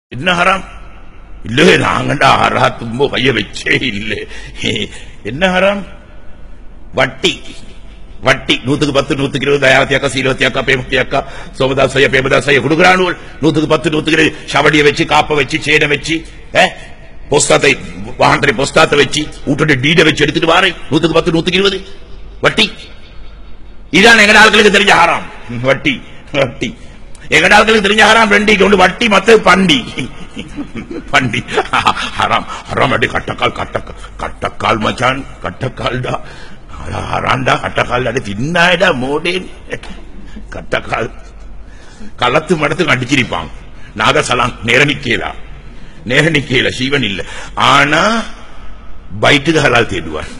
என்ன ஹராம் இல்ல நாங்கண்டா ஹராத்தும்போ கைய வச்சே இல்ல என்ன ஹராம் வட்டி வட்டி நூத்துக்கு பத்து நூத்துக்கு இருபது ஆயிரத்தி அக்கா சீரவத்தி அக்கா பேமத்தி அக்கா சோமதாசைய பேமதாசைய கொடுக்குறானுவல் நூத்துக்கு பத்து நூத்துக்கு இருபது ஷவடிய வச்சு காப்ப வச்சு சேனை வச்சு பொஸ்தாத்தை வாகனத்தை பொஸ்தாத்தை வச்சு வீட்டோட டீட வச்சு எடுத்துட்டு வாரேன் நூத்துக்கு பத்து நூத்துக்கு இருபது வட்டி இதான் எங்க ஆட்களுக்கு தெரிஞ்ச ஹராம் வட்டி வட்டி எங்க ஆட்களுக்கு தெரிஞ்ச ஹராம் ரெண்டிக்கு ஒன்று வட்டி மத்த பண்டி பண்டி ஹராம் ஹராம் அடி கட்டக்கால் கட்ட கட்டக்கால் மச்சான் கட்டக்கால்டா ஹராண்டா கட்டக்கால் அடி தின்னாயிடா மோடேன் கட்டக்கால் களத்து மடத்துக்கு அடிச்சிருப்பாங்க நாகசலாம் நேர நிக்கலா நேர நிக்கல சீவன் இல்ல ஆனா பைட்டுக்கு ஹலால் தேடுவார்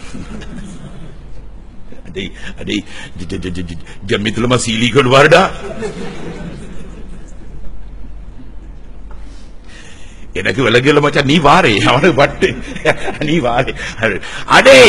அடே அடே ஜம்மித்துலமா சீலி கொண்டு வாருடா எனக்கு விலங்குல மச்சான் நீ வாரே அவனுக்கு பட்டு நீ வாரே அடே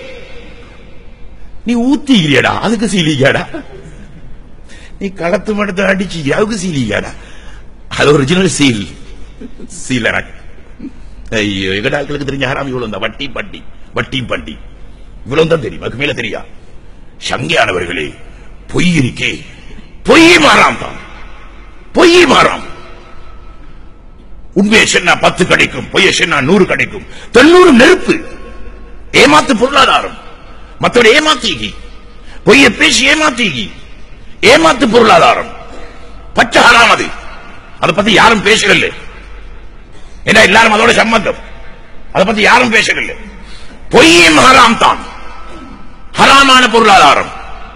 நீ ஊத்திக்கிறியடா அதுக்கு சீலிக்காடா நீ களத்து மடத்தை அடிச்சு அதுக்கு சீலிக்காடா அது ஒரிஜினல் சீல் சீலரக் ஐயோ எங்க டாக்களுக்கு தெரிஞ்ச ஹராம் இவ்வளவு தான் வட்டி பட்டி வட்டி பண்டி இவ்வளவு தான் தெரியும் அதுக்கு மேல தெரியா சங்கையானவர்களே பொய் இருக்கே பொய் மாறாம் தான் பொய் மாறாம் உண்மையை சொன்னா பத்து கிடைக்கும் பொய்யை சொன்னா நூறு கிடைக்கும் தொண்ணூறு நெருப்பு ஏமாத்து பொருளாதாரம் மத்தோட ஏமாத்தீகி பொய்ய பேசி ஏமாத்தீகி ஏமாத்து பொருளாதாரம் பச்சை ஹராம் அது அதை பத்தி யாரும் பேசவில்லை ஏன்னா எல்லாரும் அதோட சம்பந்தம் அதை பத்தி யாரும் பேசவில்லை பொய்யும் ஹராம் தான் ஹராமான பொருளாதாரம்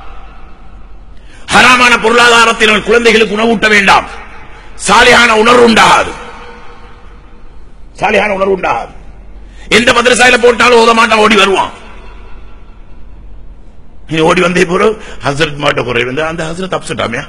ஹராமான பொருளாதாரத்தில் குழந்தைகளுக்கு உணவூட்ட வேண்டாம் சாலியான உணர்வு உண்டாகாது சாலியான உணர்வு உண்டாகாது எந்த மதரசாயில போட்டாலும் ஓத மாட்டான் ஓடி வருவான் நீ ஓடி வந்தே போற ஹசரத் மாட்ட குறை வந்து அந்த ஹசரத் அப்செட் ஆமியா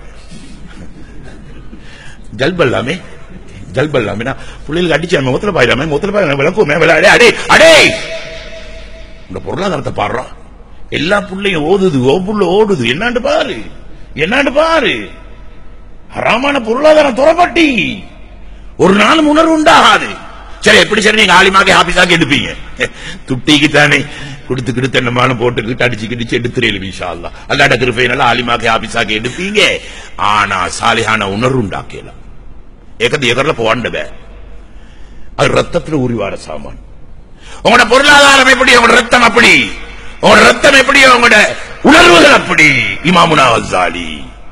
ஜல்பல்லாமே ஜல்பல்லாமே பிள்ளைகளுக்கு அடிச்சாமே முத்தல பாயிடாமே முத்தல பாயிடாமே விளக்குமே விளையாடே அடே அடே இந்த பொருளாதாரத்தை பாடுறான் எல்லா புள்ளையும் ஓதுது ஓ புள்ள ஓடுது என்னாண்டு பாரு என்னாண்டு பாரு ஹராமான பொருளாதாரம் துறப்பட்டி ஒரு நாள் உணர்வு உண்டாகாது சரி எப்படி சரி நீங்க ஆலிமாக ஆபீஸாக எடுப்பீங்க துட்டிக்கு தானே கொடுத்து கிடுத்து என்னமான போட்டு அடிச்சு கிடிச்சு எடுத்துறேன் விஷா அல்லா அல்லாட கிருப்பையினால ஆலிமாக ஆபீஸாக எடுப்பீங்க ஆனா சாலியான உணர்வு உண்டாக்கலாம் ஏகத்து எகர்ல போவாண்டவ அது ரத்தத்துல உரிவார சாமான் உங்களோட பொருளாதாரம் எப்படி உங்களோட ரத்தம் அப்படி உங்களோட ரத்தம் எப்படி உங்களோட உணர்வுகள் அப்படி இமாமுனா வசாலி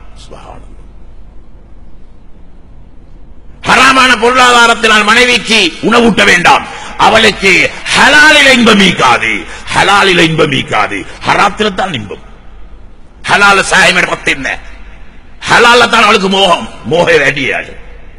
ஹராமான பொருளாதாரத்தினால் மனைவிக்கு உணவூட்ட வேண்டாம் அவளுக்கு ஹலாலில் இன்பம் ஈக்காது ஹலாலில் இன்பம் ஈக்காது ஹராத்தில தான் இன்பம் ஹலால சாயம் பத்து என்ன ஹலால தான் அவளுக்கு மோகம் மோக வேண்டியாது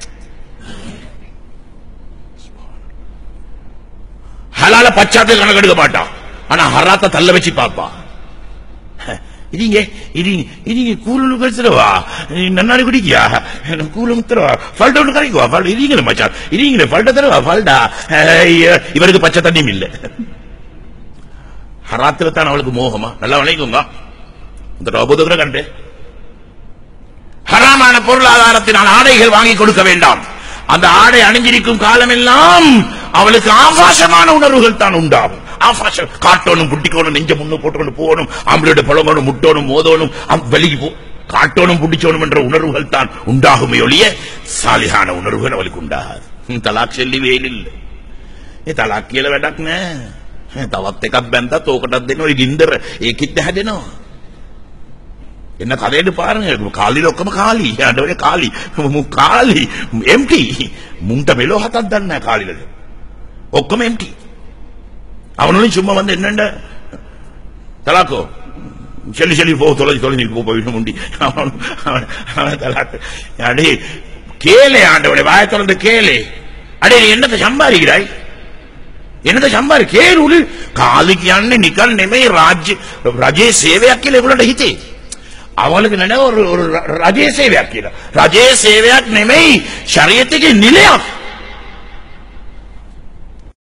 ஹலால பச்சாத்து கணக்கெடுக்க மாட்டான் ஆனா ஹராத்த தள்ள வச்சு பார்ப்பா ಇದೀಗ ಇದೀಗ ಇದೀಗ ಕೂಲನ್ನು ಕಳಿಸಿರವಾ ನನ್ನಾಡಿ ಕುಡಿಕಿಯಾ ಕೂಲನ್ನು ತರವಾ ಫಲ್ಟ ஒன்று கரைக்குவா ஃபல்ட ಇದೀಗಲೇ மச்சான் ಇದೀಗಲೇ ஃபல்ட தரவா ஃபல்டா இவருக்கு பச்சை தண்ணியும் இல்ல ஹராத்துல தான் அவளுக்கு மோகமா நல்லா வணங்குங்க இந்த ரோபோதுகிற கண்டு ஹராமான பொருளாதாரத்தினால் ஆடைகள் வாங்கி கொடுக்க வேண்டாம் அந்த ஆடை அணிஞ்சிருக்கும் காலமெல்லாம் அவளுக்கு ஆபாசமான உணர்வுகள் தான் உண்டாகும் ஆபாசம் காட்டோனும் புட்டிக்கோணும் நெஞ்ச முன்னு போட்டுக்கொண்டு போகணும் ஆம்பளோட பழங்கணும் முட்டோனும் மோதோனும் வெளியே போ காட்டோனும் புட்டிச்சோனும் என்ற உணர்வுகள் தான் உண்டாகுமே ஒழிய சாலிகான உணர்வுகள் அவளுக்கு உண்டாகாது தலாக் சொல்லி வேலில்ல ඒ තලක් කියල වැඩක් නෑ තවත් එකක් බැන්තත් ඕකටත් දෙන්න ඔය ගින්දර ඒකිත් හැදෙනවා என்ன கதையிட்டு பாருங்க காலில ஒக்கම කාලි අඩවල කාලි මු කාලි එම්ටි මුන්ට මෙලෝ හතක් දන්න කාලිලද ඔක්කොම එම්ටි அவனும் சும்மா வந்து என்னண்ட தலாக்கோ சொல்லி சொல்லி போ தொலைஞ்சு தொலைஞ்சு போ போயிட்டு முண்டி அவன் அவன் தலாக்கு அடே கேளே ஆண்டவனே வாய திறந்து கேளே අඩේ එන්නත සම්බාරිගරයි එනත සම්බාර කේරුලි කාලි කියන්නේ නිකන් නෙමෙයි රාජ්‍ය රජයේ සේවයක් කියලා ඒගොල්ලන්ට හිතේ அவளுக்கு நினை ஒரு ஒரு ரஜய சேவைයක් කියලා රජයේ සේවයක් නෙමෙයි ශරීරයේ නිලයක්